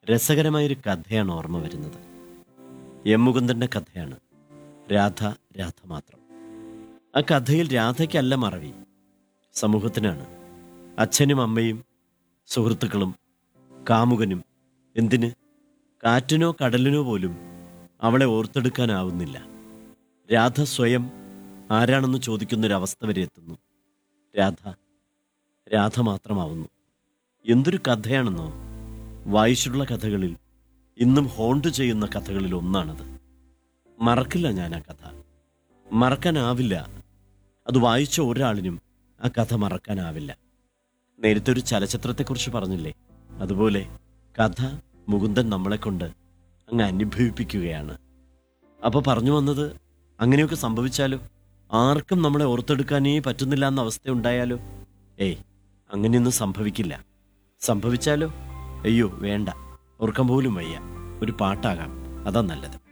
രസകരമായൊരു കഥയാണ് ഓർമ്മ വരുന്നത് എം മുകുന്ദൻ്റെ കഥയാണ് രാധ രാധ മാത്രം ആ കഥയിൽ രാധയ്ക്കല്ല മറവി സമൂഹത്തിനാണ് അച്ഛനും അമ്മയും സുഹൃത്തുക്കളും കാമുകനും എന്തിന് കാറ്റിനോ കടലിനോ പോലും അവളെ ഓർത്തെടുക്കാനാവുന്നില്ല രാധ സ്വയം ആരാണെന്ന് ചോദിക്കുന്നൊരവസ്ഥ വരെ എത്തുന്നു രാധ രാധ മാത്രമാവുന്നു എന്തൊരു കഥയാണെന്നോ വായിച്ചിട്ടുള്ള കഥകളിൽ ഇന്നും ഹോണ്ട് ചെയ്യുന്ന കഥകളിൽ ഒന്നാണത് മറക്കില്ല ഞാൻ ആ കഥ മറക്കാനാവില്ല അത് വായിച്ച ഒരാളിനും ആ കഥ മറക്കാനാവില്ല നേരത്തെ ഒരു ചലച്ചിത്രത്തെക്കുറിച്ച് പറഞ്ഞില്ലേ അതുപോലെ കഥ മുകുന്ദൻ നമ്മളെ കൊണ്ട് അങ്ങ് അനുഭവിപ്പിക്കുകയാണ് അപ്പോൾ പറഞ്ഞു വന്നത് അങ്ങനെയൊക്കെ സംഭവിച്ചാലോ ആർക്കും നമ്മളെ ഓർത്തെടുക്കാനേ പറ്റുന്നില്ല എന്ന അവസ്ഥ ഉണ്ടായാലോ ഏയ് അങ്ങനെയൊന്നും സംഭവിക്കില്ല സംഭവിച്ചാലോ അയ്യോ വേണ്ട ഓർക്കാൻ പോലും വയ്യ ഒരു പാട്ടാകാം അതാ നല്ലത്